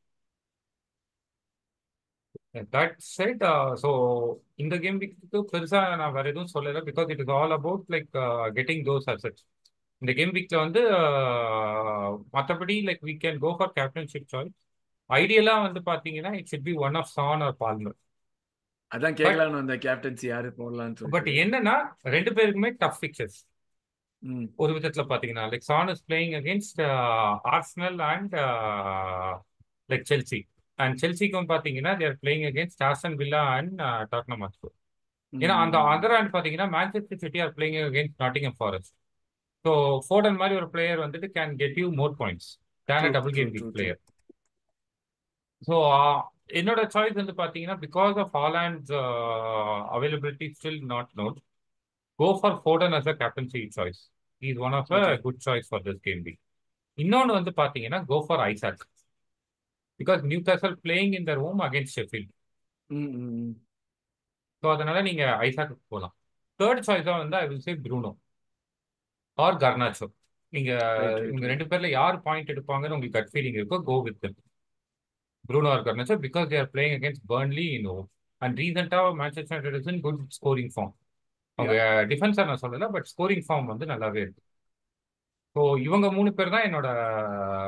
தட் செட் ஸோ இந்த கேம் வீக்கு பெருசாக நான் வேற எதுவும் சொல்லலை because it is all about like getting those assets இந்த கேம் வீக்ல வந்து மற்றபடி like we can go for captainship choice ஐடியலா வந்து பாத்தீங்கன்னா it should be one of Son or Palmer அதான் பட் கேட்கலான்னு வந்த கேப்டன்சி யாரு போடலாம்னு பட் சொல்லிட்டு என்னன்னா ரெண்டு பேருக்குமே டஃப் பிக்சர்ஸ் ம் ஒரு விதத்துல பாத்தீங்கன்னா like Son is playing against Arsenal and like Chelsea and செல்சிக்கும் பாத்தீங்கன்னா they're playing against Aston Villa and Tottenham Hotspur ஏன்னா ம் அந்த ம் அதர் ஹேண்ட் பாத்தீங்கன்னா Manchester City are playing against Nottingham Forest so Foden மாதிரி ஒரு பிளேயர் வந்துட்டு can get you more points than true a double true game true week true player so என்னோட choice வந்து பார்த்தீங்கன்னா because of Haaland's availability still not note go for Foden as a captaincy choice is one of a okay good choice for this game week இன்னொன்று வந்து பார்த்தீங்கன்னா go for Isaac because Newcastle playing in the home against Sheffield hmm hmm hmm so அதனால நீங்க ஐசாக்கு போகலாம் third சாய்ஸாக வந்து I will say Bruno or Garnacho நீங்க right right இவங்க ரைட் ரெண்டு பேர்ல யார் பாயிண்ட் எடுப்பாங்கன்னு உங்களுக்கு கட் ஃபீலிங் இருக்கோ go with Bruno or Garnacho because they are playing against Burnley in home. And ரீசெண்டாக Manchester United is in good scoring form அவங்க yeah டிஃபென்ஸாக நான் சொல்லல பட் ஸ்கோரிங் ஃபார்ம் வந்து நல்லாவே இருக்கு ஸோ இவங்க மூணு பேர் தான் என்னோட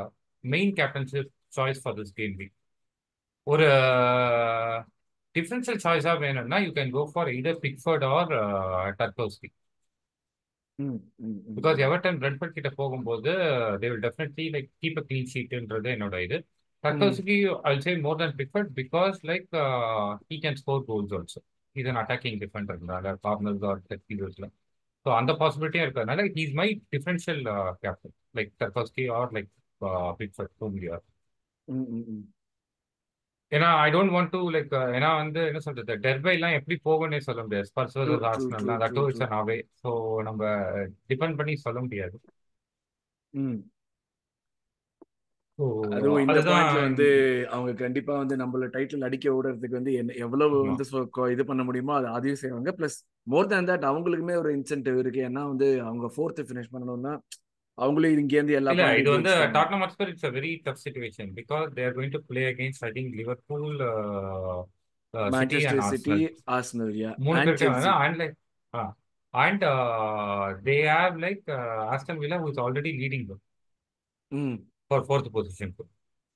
main captainship choice for this game week ஒரு டிஃபரன்ஷியல் சாய்ஸாக வேணும்னா you can go for either Pickford or Tarkowski hmm, hmm, hmm, because hmm. Everton Brentford கிட்ட போகும்போது they will definitely like keep a clean ஷீட்ன்றது என்னோட இது hmm, Tarkowski I say more than Pickford because like he can score goals also இது an attacking டிஃபெண்டர்னால corners or set பீரியட்ஸ்ல so அந்த பாசிபிலிட்டியும் இருக்கிறதுனால he's my differential captain like Tarkowski or like Pickford too முடியாது ம், ம், ம். ஏன்னா I don't want to like ஏன்னா வந்து என்ன சொல்றது டெர்பைலாம் எப்படி போகும்னே சொல்ல முடியாது ஸ்பர்ஸ் ட்ரூ வர்சஸ் ட்ரூ ஆர்சனல்லாம் true that true it's true an away so நம்ம டிபெண்ட் பண்ணி சொல்ல முடியாது ம் ஸோ அதுவும் இந்த அதுதான் பாயிண்ட்ல வந்து அவங்க கண்டிப்பா வந்து நம்மள டைட்டில் அடிக்க விடுறதுக்கு வந்து என்ன எவ்வளவு ஆமா. வந்து சொ- கொ- இது பண்ண முடியுமோ அது அதையும் செய்வாங்க பிளஸ் மோர் தேன் தட் அவங்களுக்குமே ஒரு இன்சென்டிவ் இருக்கு ஏன்னா வந்து அவங்க ஃபோர்த் ஃபினிஷ் பண்ணணும்னா அவங்களும் இங்க இருந்து எல்லா இல்ல இது பாயிண்டையும் வந்து ஜெயிச்சிட்டாங்க Tottenham Hotspur it's a very tough situation because they are going to play against I think Liverpool City and Manchester City Arsenal Arsenal yeah மூணு அண்ட் பேருக்கு Chelsea and like and they have like Aston Villa who is already leading hmm for fourth பொசிஷனுக்கு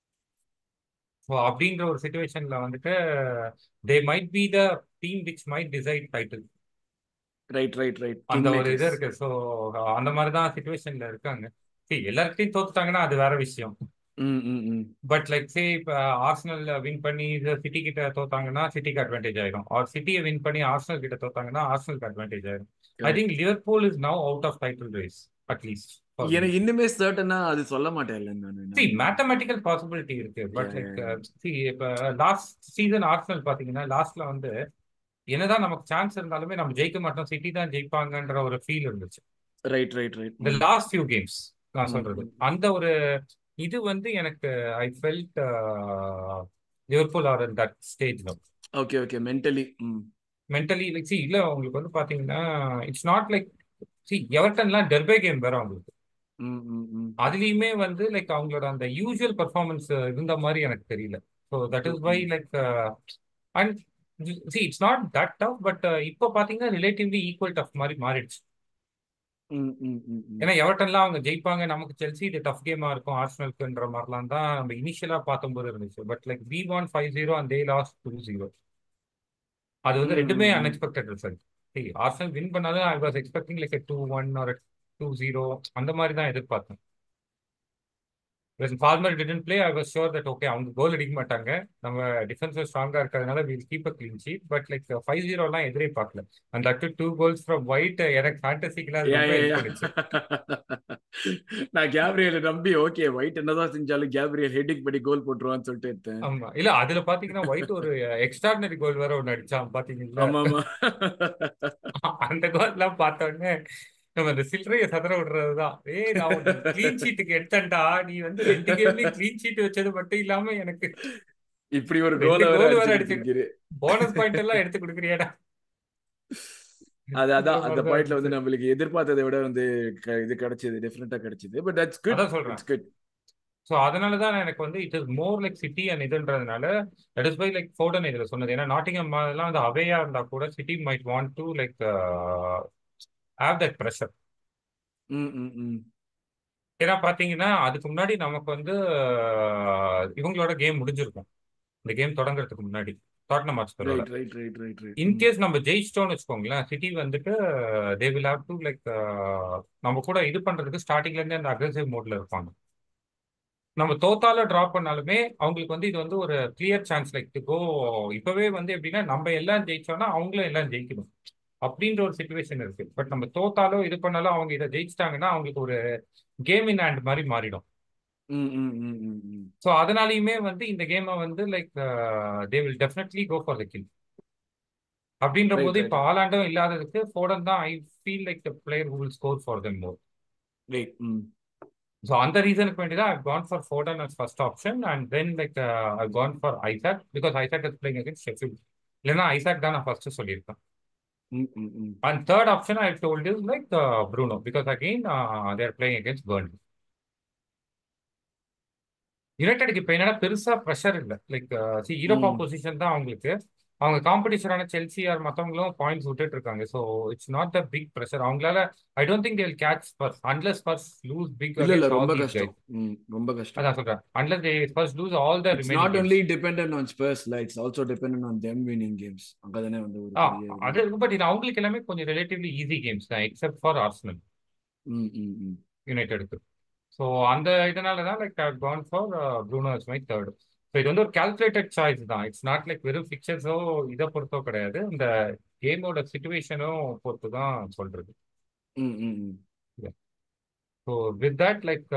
so அப்படின்ற ஒரு சுச்சுவேஷன்ல வந்துட்டு they might be the team which might decide title right right right அந்த king ஒரு இது makers இருக்கு so அந்த மாதிரி தான் சுச்சுவேஷன்ல இருக்காங்க See, எல்லார்கிட்டையும் தோத்துட்டாங்கன்னா அது வேற விஷயம் ம் ம் ம் பட் லைக் சே இப்போ ஆர்சனல் வின் பண்ணி சிட்டி கிட்ட தோத்தாங்கன்னா சிட்டிக்கு அட்வான்டேஜ் ஆயிரும் ஆர் சிட்டியை வின் பண்ணி ஆர்சனல் கிட்ட தோத்தாங்கன்னா ஆர்சனலுக்கு அட்வான்டேஜ் ஆயிரும் I correct think Liverpool is now out of title race at least for me எனக்கு இன்னுமே சர்டனா அது சொல்ல மாட்டேன் இல்ல நான் சி நான் மேத்தமெட்டிக்கல் பாசிபிலிட்டி இருக்கு Yeah, but yeah, like yeah. See இப்போ லாஸ்ட் சீசன் ஆர்சனல் பாத்தீங்கன்னா லாஸ்ட்ல வந்து என்னதான் நமக்கு சான்ஸ் இருந்தாலுமே நம்ம ஜெயிக்க மாட்டோம் சிட்டி தான் ஜெயிப்பாங்கன்ற ஒரு ஃபீல் இருந்துச்சு ரைட் ரைட் ரைட் இந்த ம் லாஸ்ட் ஃபியூ கேம்ஸ் நான் ம் சொல்றது ம் அந்த ஒரு இது வந்து எனக்கு I felt Liverpool are that stage no okay okay mentally hmm mentally like see இல்ல உங்களுக்கு வந்து பாத்தீங்கன்னா இட்ஸ் நாட் லைக் சி எவர்டன்லாம் டெர்பே கேம் வேற அவங்களுக்கு ம் ம் ம் அதுலயுமே வந்து லைக் அவங்களோட அந்த யூஸ்வல் பர்ஃபார்மன்ஸ் இருந்த மாதிரி எனக்கு தெரியல so that true is why hmm like and see it's not that tough but இப்போ பாத்தீங்கன்னா ரிலேட்டிவ்லி ஈக்குவல் டஃப் மாதிரி மாறிடுச்சு ம் ம் ம் ம் ஏன்னா எவர்டன்லாம் அவங்க ஜெயிப்பாங்க நமக்கு செல்சி இது டஃப் கேமா இருக்கும் ஆர்சனலுக்குன்ற மாதிரிலாம் தான் நம்ம இனிஷியலா பார்க்கும்போது இருந்துச்சு but like we won five zero and they lost two zero அது வந்து ம் ரெண்டுமே ம் ம் அன்எக்ஸ்பெக்டட் ரிசல்ட் ஆர்சனல் வின் பண்ணாலும் I was expecting like two one ஒரு டூ ஜீரோ அந்த மாதிரி தான் எதிர்பார்த்தேன் Palmer didn't play I was sure that okay அவங்க கோல் அடிக்க மாட்டாங்க நம்ம டிஃபென்ஸ் ஸ்ட்ராங்கா இருக்கிறதுனால will keep a clean sheet but like five ஜீரோலாம் எதிரே பார்க்கல அந்த at two goals from White எனக்கு ஃபேண்டசிக்கெலாம் அது யா ரொம்ப யா ஹெல்ப் யா பண்ணுச்சு நான் கேப்ரியலை நம்பி ஓகே ஒயிட் என்னதான் செஞ்சாலும் கேப்ரியல் ஹெட்டிங் பண்ணி கோல் போட்டுருவான்னு சொல்லிட்டு எடுத்தேன் ஆமா இல்ல அதுல பாத்தீங்கன்னா ஒயிட் ஒரு எக்ஸ்ட்ராடினரி கோல் வேற ஒன்னு அடிச்சான் பாத்தீங்களா ஆமா ஆமா அந்த கோல் எல்லாம் பார்த்த உடனே நம்ம அந்த சில்லறைய சதற விடுறதுதான் ஏய் நான் உன்னை கிளீன் ஷீட்டுக்கு எடுத்தேன்டா நீ வந்து ரெண்டு கேம்லயும் கிளீன் ஷீட் வச்சது மட்டும் இல்லாம எனக்கு இப்படி ஒரு ரெண்டு கோலை வேற கோல் வேற அடிச்சு அடிச்சு கொடுத்துருக்கீரு போனஸ் பாயிண்ட் எல்லாம் எடுத்து கொடுக்குறியாடா அது அந்த அதான் அந்த மாதிரிதான் பாயிண்ட்ல வந்து இருந்துச்சு நம்மளுக்கு எதிர்பார்த்ததை விட வந்து க- இது கிடைச்சது டிஃப்ரெண்டா கிடைச்சது பட் தட்ஸ் குட் அதான் சொல்றேன் இட்ஸ் குட் ஸோ அதனால தான் எனக்கு வந்து it is more like City and இதுன்றதுனால that is by like Foden இதில் சொன்னது ஏன்னா நாட்டிங்கம் எல்லாம் வந்து அவேயா இருந்தா கூட City might want to like have that pressure hmm hmm hmm ஏன்னா பார்த்தீங்கன்னா அதுக்கு முன்னாடி நமக்கு வந்து அஹ், இவங்களோட கேம் முடிஞ்சிருக்கும் இந்த கேம் தொடங்குறதுக்கு முன்னாடி டாட்னம் ஹாட்ஸ்பரோட right right right right right hmm in case நம்ம ஜெயிச்சிட்டோம்னு வச்சுக்கோங்களேன் சிட்டி வந்துட்டு they will have to like நம்ம கூட இது பண்றதுக்கு ஸ்டார்டிங்ல இருந்தே அந்த அக்ரெசிவ் மோட்ல இருப்பாங்க நம்ம தோத்தால டிராப் பண்ணாலுமே அவங்களுக்கு வந்து இது வந்து ஒரு clear chance like to go இப்பவே வந்து எப்படின்னா நம்ம எல்லாம் ஜெயிச்சோம்னா அவங்களும் எல்லாம் ஜெயிக்கணும் அப்படின்ற ஒரு சுச்சுவேஷன் இருக்கு பட் நம்ம தோத்தாலோ இது பண்ணாலும் அவங்க இதை ஜெயிச்சிட்டாங்கன்னா அவங்களுக்கு ஒரு கேம் இன் ஹேண்ட் மாதிரி மாறிடும் ம் hmm hmm hmm hmm so அதனாலயுமே வந்து இந்த கேமை வந்து like they will definitely go for the kill அப்படின்ற ரைட் போது ரைட் இப்போ ஆலாண்டும் இல்லாததுக்கு ஃபோர்டன் தான் I feel like the player will score for them more right hmm so அந்த ரீசனுக்கு வேண்டி தான் I gone for Foden as first option and then like I gone for Isaac because Isaac is playing against Sheffield இல்லைன்னா Isaac தான் நான் first சொல்லியிருக்கேன் hmm hmm hmm and third option I told is like Bruno because again they're playing against Burnley யுனைடெடுக்கு இப்போ என்னன்னா பெருசா pressure இல்லை like see Europa hmm position தான் அவங்களுக்கு அவங்க காம்படிஷனான செல்சி ஆர் மற்றவங்களும் பாயிண்ட்ஸ் விட்டுட்டு இருக்காங்க so it's not the big pressure அவங்களால I don't think they'll catch Spurs unless Spurs lose big இல்ல இல்ல அகேன்ஸ்ட் ஆல் ரொம்ப தீஸ் கஷ்டம் கைஸ் ம், ரொம்ப கஷ்டம் அதான் சொல்றேன் unless they Spurs lose all the it's remaining not games only dependent on Spurs ல it's also dependent on them winning games அங்கதானே வந்து ஒரு ஆ பெரிய இது அது இருக்கு பட் இது அவங்களுக்கு எல்லாமே கொஞ்சம் ரிலேட்டிவ்லி ஈஸி கேம்ஸ் தான் except for Arsenal hmm hmm hmm யுனைடெடுக்கு ஸோ அந்த இதனால தான் like I gone for Bruno is my third so இது வந்து ஒரு கால்குலேட்டட் சாய்ஸ் தான் இட்ஸ் நாட் லைக் வெறும் பிக்சர்ஸோ இதை பொறுத்தோ கிடையாது இந்த கேமோட சுச்சுவேஷனும் பொறுத்து தான் சொல்றது ம் hmm hmm so with that like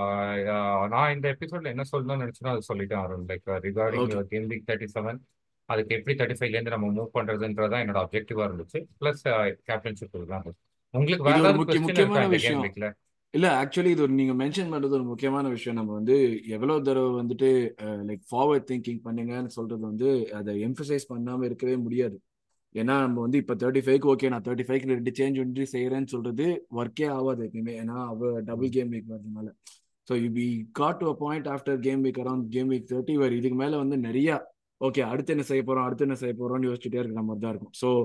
நான் இந்த எபிசோட்ல என்ன சொல்லணும்னு நினைச்சேனோ அதை சொல்லிட்டேன் Arun like regarding okay game week thirty seven அதுக்கு எப்படி தேர்ட்டி ஃபைவ்லேருந்து நம்ம மூவ் பண்றதுன்றதா என்னோட அப்ஜெக்டிவா இருந்துச்சு ப்ளஸ் கேப்டன்ஷிப் தான் உங்களுக்கு வேற இது ஒரு ஏதாவது முக்கிய கொஸ்டின் இருக்கா முக்கியமான இந்த கேம் விஷயம் வீக்ல இல்ல ஆக்சுவலி இது ஒரு நீங்க மென்ஷன் பண்றது ஒரு முக்கியமான விஷயம் நம்ம வந்து எவ்வளவு தடவை வந்துட்டு லைக் ஃபார்வர்ட் திங்கிங் பண்ணுங்கன்னு சொல்றது வந்து அதை எம்பசைஸ் பண்ணாம இருக்கவே முடியாது ஏன்னா நம்ம வந்து இப்போ தேர்ட்டி ஃபைவ்க்கு ஓகே நான் தேர்ட்டி ஃபைவ்க்கு ரெண்டு சேஞ்ச் வந்து செய்யறேன்னு சொல்றது ஒர்க்கே ஆகாது எப்பயுமே ஏன்னா அவ டபுள் கேம் வீக் வரதுனால so we got to a point after game week around game week thirty வரை இதுக்கு மேல வந்து நிறைய ஓகே அடுத்து என்ன செய்ய போறோம் அடுத்து என்ன செய்ய போறோம்னு யோசிச்சுட்டே இருக்கிற மாதிரி தான் இருக்கும் so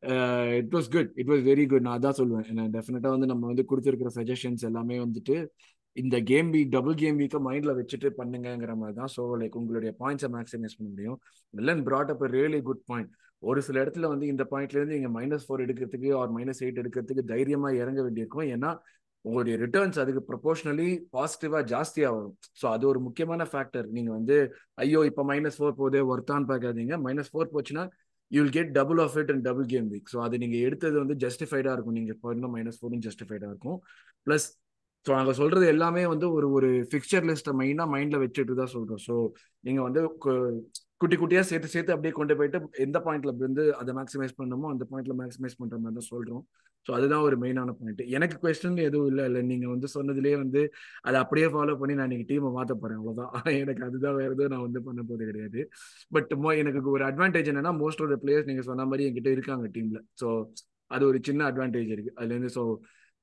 it was good it was very good நான் அதான் சொல்லுவேன் ஏன்னா டெஃபினட்டா வந்து நம்ம வந்து கொடுத்துருக்கிற சஜஷன்ஸ் எல்லாமே வந்துட்டு இந்த கேம் வீக் டபுள் கேம் வீக்கை மைண்ட்ல வச்சுட்டு பண்ணுங்கிற மாதிரி தான் ஸோ லைக் உங்களுடைய பாயிண்ட்ஸை மேக்ஸிமைஸ் பண்ண முடியும் மில்லன் brought up really good point ஒரு சில இடத்துல வந்து இந்த பாயிண்ட்ல இருந்து நீங்க மைனஸ் ஃபோர் எடுக்கிறதுக்கு ஆர் மைனஸ் எயிட் எடுக்கிறதுக்கு தைரியமா இறங்க வேண்டியிருக்கும் ஏன்னா உங்களுடைய ரிட்டர்ன்ஸ் அதுக்கு ப்ரொபோஷனலி பாசிட்டிவா ஜாஸ்தியா வரும் ஸோ அது ஒரு முக்கியமான ஃபேக்டர் நீங்க வந்து ஐயோ இப்போ மைனஸ் ஃபோர் போதே ஒர்த்தான் பார்க்காதீங்க மைனஸ் ஃபோர் போச்சுன்னா you will get double of it and double game week so அது நீங்க எடுத்தது வந்து ஜஸ்டிஃபைடா இருக்கும் நீங்க இப்போ இன்னும் மைனஸ் ஃபோரும் ஜஸ்டிஃபைடா இருக்கும் பிளஸ் ஸோ நாங்கள் சொல்றது எல்லாமே வந்து ஒரு ஒரு ஃபிக்சர் லிஸ்ட்டை மெயினாக மைண்டில் வச்சுட்டு தான் சொல்கிறோம் ஸோ நீங்கள் வந்து குட்டி குட்டியாக சேர்த்து சேர்த்து அப்படியே கொண்டு போயிட்டு எந்த பாயிண்ட்ல வந்து அதை மேக்ஸிமைஸ் பண்ணணுமோ அந்த பாயிண்ட்ல மேக்ஸிமைஸ் பண்ணுற மாதிரி தான் சொல்கிறோம் ஸோ அதுதான் ஒரு மெயினான பாயிண்ட் எனக்கு கொஸ்டின் எதுவும் இல்லை இல்லை நீங்கள் வந்து சொன்னதுலேயே வந்து அதை அப்படியே ஃபாலோ பண்ணி நான் இன்னைக்கு டீமை மாற்ற போகிறேன் அவ்வளோதான் எனக்கு அதுதான் வேறு எதுவும் நான் வந்து பண்ண போது கிடையாது பட் மோ எனக்கு ஒரு அட்வான்டேஜ் என்னன்னா மோஸ்ட் ஆஃப் த பிளேயர்ஸ் நீங்கள் சொன்ன மாதிரி என்கிட்ட இருக்காங்க டீமில் ஸோ அது ஒரு சின்ன அட்வான்டேஜ் இருக்குது அதுலேருந்து ஸோ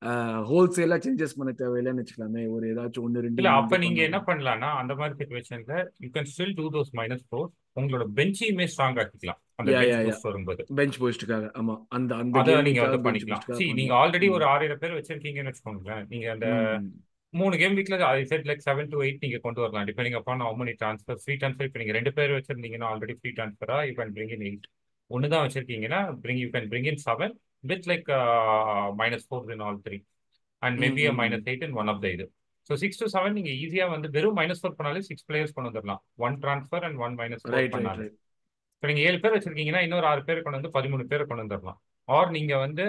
ஹோல்சேலா சேஞ்சஸ் பண்ண தேவையில்லைன்னு வச்சுக்கலாமே ஒரு ஏதாச்சும் ஒன்று ரெண்டு இல்ல அப்ப நீங்க என்ன பண்ணலாம்னா அந்த மாதிரி சுச்சுவேஷன்ல you can still do those minus four உங்களோட பெஞ்சையுமே ஸ்ட்ராங் ஆக்கிக்கலாம் அந்த பெஞ்ச் பூஸ்ட் வரும்போது பெஞ்ச் போஸ்ட்டுக்காக ஆமா அந்த அந்த அதை நீங்க வந்து பண்ணிக்கலாம் சி நீங்க ஆல்ரெடி ஒரு ஆறு பேர் வச்சிருக்கீங்கன்னு வச்சுக்கோங்களேன் நீங்க அந்த மூணு கேம் வீக்ல I said like seven to eight நீங்க கொண்டு வரலாம் depending upon how money transfer free transfer இப்போ நீங்க ரெண்டு பேர் வச்சிருந்தீங்கன்னா ஆல்ரெடி ஃப்ரீ ட்ரான்ஸ்ஃபரா you can bring in eight ஒன்று தான் வச்சிருக்கீங்கன்னா bring you can bring in seven with like minus four in all three and maybe a minus eight in one of the இது ஸோ சிக்ஸ் டு செவன் நீங்க ஈஸியா வந்து வெறும் minus four பண்ணாலே six players கொண்டு வந்துடலாம் one transfer and one minus four பண்ணாலே இப்போ நீங்க ஏழு பேர் வச்சிருக்கீங்கன்னா இன்னொரு ஆறு பேர் கொண்டு வந்து பதிமூணு பேர் கொண்டு வந்துடலாம் ஆர் நீங்க வந்து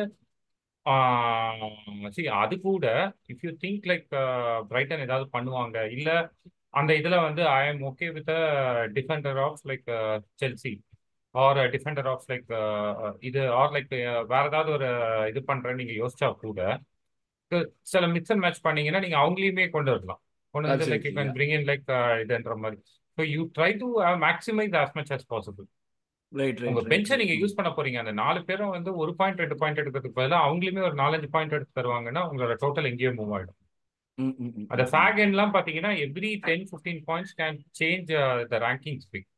சி அது கூட if you think like Brighton ஏதாவது பண்ணுவாங்க இல்ல அந்த இதுல வந்து I am okay with defender of like Chelsea or defender of like இது ஆர் லைக் வேற ஏதாவது ஒரு இது பண்றேன்னு நீங்க யோசிச்சா கூட சில மிக்ஸ் அண்ட் மேட்ச் பண்ணீங்கன்னா நீங்க அவங்களையுமே கொண்டு வரலாம் கொண்டு வந்து like you can bring in like இதுன்ற மாதிரி so you try to maximise as much as possible உங்க பெஞ்சை நீங்க யூஸ் பண்ண போறீங்க அந்த நாலு பேரும் வந்து ஒரு பாயிண்ட் ரெண்டு பாயிண்ட் எடுக்கிறதுக்கு பதிலாக அவங்களுமே ஒரு நாலஞ்சு பாயிண்ட் எடுத்து தருவாங்கன்னா உங்களோட டோட்டல் எங்கேயோ மூவ் ஆயிடும் அந்த ஃபேக் எல்லாம் பாத்தீங்கன்னா every ten fifteen points can change the ranking ஸ்பீக்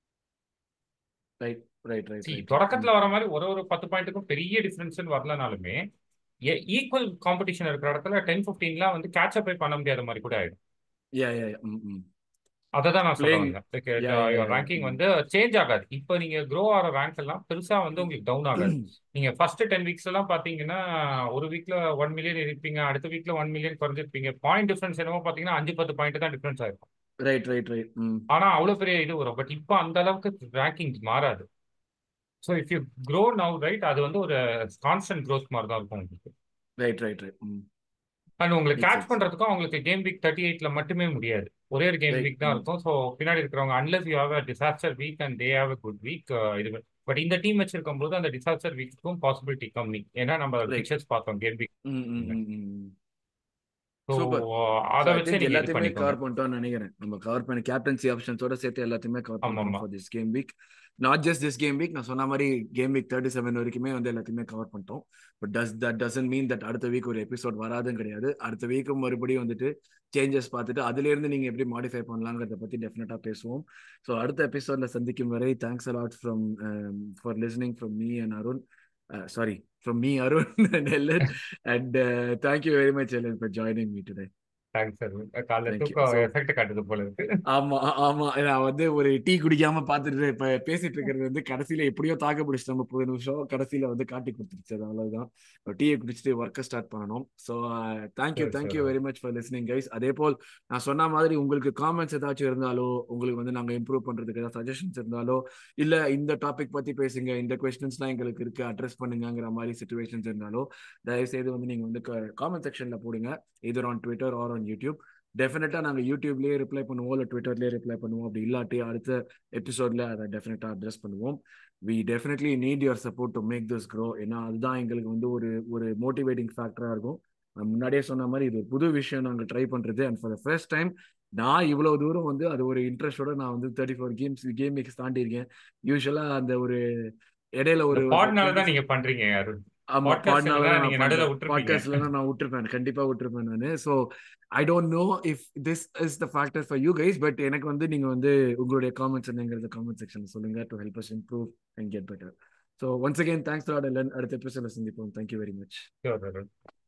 தொடக்கத்துல வர மாதிரி ஒரு ஒரு பத்து பாயிண்ட்டுக்கும் பெரிய டிஃபரன்ஸ் வரலனாலுமே ஈக்குவல் காம்படிஷன் இருக்கிற இடத்துல டென் ஃபிஃப்டீன்லாம் வந்து கேட்ச் அப் பண்ண முடியாத மாதிரி கூட ஆயிடும் அதை தான் நான் சொல்லுவேன் ரேங்கிங் வந்து சேஞ்ச் ஆகாது இப்போ நீங்க க்ரோ ஆகிற ரேங்க் எல்லாம் பெருசா வந்து உங்களுக்கு டவுன் ஆகாது நீங்க ஃபர்ஸ்ட் டென் வீக்ஸ் எல்லாம் பாத்தீங்கன்னா ஒரு வீக்ல ஒன் மில்லியன் இருப்பீங்க அடுத்த வீக்ல ஒன் மில்லியன் குறைஞ்சிருப்பீங்க பாயிண்ட் டிஃபரன்ஸ் என்னமோ பாத்தீங்கன்னா அஞ்சு பத்து பாயிண்ட் தான் டிஃபரன்ஸ் ஆயிருக்கும் ரைட் ரைட் ரைட் ஆனா அவ்வளவு பெரிய இது வரும் பட் இப்போ அந்த அளவுக்கு ரேங்கிங் மாறாது so if you grow now right அது வந்து ஒரு கான்ஸ்டன்ட் க்ரோத் மாதிரி தான் இருக்கும் உங்களுக்கு ரைட் ரைட் ரைட் அண்ட் உங்களுக்கு கேட்ச் பண்றதுக்கும் அவங்களுக்கு கேம் வீக் தேர்ட்டி எயிட்ல மட்டுமே முடியாது ஒரே ஒரு கேம் வீக் தான் இருக்கும் ஸோ பின்னாடி இருக்கிறவங்க unless you have a disaster week and they have a good week இது பட் இந்த டீம் வச்சிருக்கும் போது அந்த டிசாஸ்டர் வீக்கும் பாசிபிலிட்டி கம்மி ஏன்னா நம்ம பிக்சர்ஸ் பார்த்தோம் கேம் வீக் ஸோ சூப்பர் அதை ஐ வச்சு திங்க் நீங்க இது எல்லாத்தையுமே பண்ணிக்கோங்க கவர் பண்ணிட்டோம்னு நினைக்கிறேன் நம்ம கவர் பண்ணி கேப்டன்சி ஆப்ஷன்ஸோட சேர்த்து எல்லாத்தையுமே கவர் ஆமா பண்ணிட்டோம் ஆமா for this game week not just this game week நான் சொன்ன மாதிரி கேம் வீக் தேர்ட்டி செவன் வரைக்குமே வந்து எல்லாத்தையுமே கவர் பண்ணிட்டோம் but does that doesn't mean that அடுத்த வீக் ஒரு எபிசோட் வராதுன்னு கிடையாது அடுத்த வீக்கும் மறுபடியும் வந்துட்டு சேஞ்சஸ் பார்த்துட்டு அதுல இருந்து நீங்க எப்படி மாடிஃபை பண்ணலாங்கிறத பத்தி டெஃபினட்டா பேசுவோம் ஸோ அடுத்த எபிசோட்ல சந்திக்கும் வரை thanks a lot from for listening from me and Arun sorry from me Arun and Ellen and thank you very much Ellen for joining me today thanks sir காலைல தேங்க்யூ தூக்கம் ஸோ எஃபெக்ட் காட்டுது போல இருக்கு ஆமா ஆமா நான் வந்து ஒரு டீ குடிக்காம பாத்துட்டு இப்ப பேசிட்டு இருக்கிறது வந்து கடைசியில எப்படியோ தாக்கு பிடிச்சிட்டு முப்பது நிமிஷம் கடைசியில வந்து காட்டி கொடுத்துருச்சு அது அவ்வளவுதான் டீயை குடிச்சிட்டு ஒர்க்கை ஸ்டார்ட் பண்ணணும் so thank you sir thank you sir very much for listening guys அதே போல் நான் சொன்ன மாதிரி உங்களுக்கு காமெண்ட்ஸ் ஏதாச்சும் இருந்தாலோ உங்களுக்கு வந்து நாங்க இம்ப்ரூவ் பண்றதுக்கு ஏதாவது சஜஷன்ஸ் இருந்தாலோ இல்ல இந்த டாபிக் பத்தி பேசுங்க இந்த கொஸ்டின்ஸ்லாம் எங்களுக்கு இருக்கு அட்ரஸ் பண்ணுங்கிற மாதிரி சுச்சுவேஷன்ஸ் இருந்தாலோ தயவு செய்து வந்து நீங்க வந்து காமெண்ட் செக்ஷன்ல போடுங்க either on Twitter or on YouTube டெஃபினட்டா நாங்க யூடியூப்லயே ரிப்ளை பண்ணுவோம் இல்ல ட்விட்டர்லயே ரிப்ளை பண்ணுவோம் அப்படி இல்லாட்டி அடுத்த எபிசோட்ல அதை டெஃபினட்டா அட்ரஸ் பண்ணுவோம் we definitely need your support to make this grow ஏன்னா அதுதான் எங்களுக்கு வந்து ஒரு ஒரு மோட்டிவேட்டிங் ஃபேக்டரா இருக்கும் நான் முன்னாடியே சொன்ன மாதிரி இது ஒரு புது விஷயம் நாங்கள் ட்ரை பண்றது and for the first time நான் இவ்வளவு தூரம் வந்து அது ஒரு இன்ட்ரெஸ்டோட நான் வந்து thirty four games game max தாண்டி இருக்கேன் யூஸ்வலா அந்த ஒரு இடையில இந்த ஒரு பாட்னால தான் நீங்க பண்றீங்க அருண் ஆமா பாட்காஸ்ட் பாட்னால தான் நீங்க நான் நடுவில் பண்றேன் விட்டுருப்பீங்க பாட்காஸ்ட்ல நான் விட்டுருப்பேன் கண்டிப்பா விட்டுருப்பேன் நான் so I don't know if this is the factor for you guys but எனக்கு வந்து நீங்க வந்து உங்களுடைய காமெண்ட்ஸ் என்னங்கிறத காமெண்ட் செக்ஷன் சொல்லுங்க to help us improve and get better so once again thanks lot அடுத்த எபிசோட சந்திப்போம் thank you very much Sure, Arun